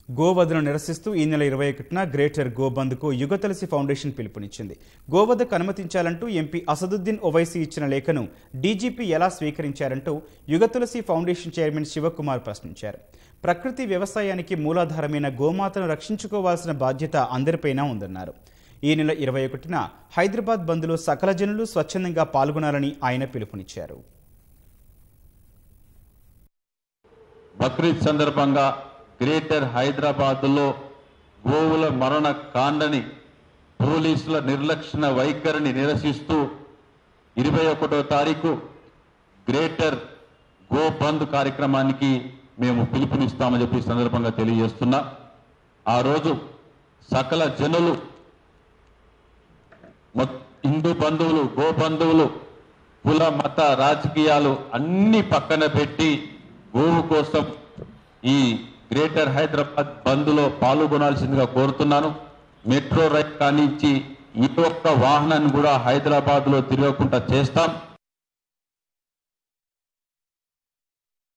గోవధను నిరసిస్తూ ఈ నెల ఇరవై ఒకటిన గ్రేటర్ గోబంద్కు యుగతులసి ఫౌండేషన్ పిలుపునిచ్చింది గోవధకు అనుమతించాలంటూ ఎంపీ అసదుద్దీన్ ఓవైసీ ఇచ్చిన లేఖను డీజీపీ ఎలా స్వీకరించారంటూ యుగతులసి ఫౌండేషన్ చైర్మన్ శివకుమార్ ప్రశ్నించారు ప్రకృతి వ్యవసాయానికి మూలాధారమైన గోమాతను రక్షించుకోవాల్సిన బాధ్యత అందరిపైనా ఉందన్నారు ఈ నెల ఇరవై ఒకటిన హైదరాబాద్ బంద్లో సకల జనులు స్వచ్ఛందంగా పాల్గొనాలని ఆయన పిలుపునిచ్చారు బక్రీద్ సందర్భంగా గ్రేటర్ హైదరాబాద్లో గోవుల మరణ కాండని పోలీసుల నిర్లక్ష్య వైఖరిని నిరసిస్తూ ఇరవై ఒకటో తారీఖు గ్రేటర్ గో బంద్ కార్యక్రమానికి మేము పిలుపునిస్తామని చెప్పి ఈ సందర్భంగా తెలియజేస్తున్నా ఆ రోజు సకల జనులు మొ- హిందూ బంధువులు గో బంధువులు కుల మత రాజకీయాలు అన్ని పక్కన పెట్టి గోవు కోసం ఈ గ్రేటర్ హైదరాబాద్ బంద్లో పాల్గొనాల్సిందిగా కోరుతున్నాను మెట్రో రైల్ కానించి ఈ ఒక్క వాహనాన్ని కూడా హైదరాబాద్ లో తిరగకుండా చేస్తాం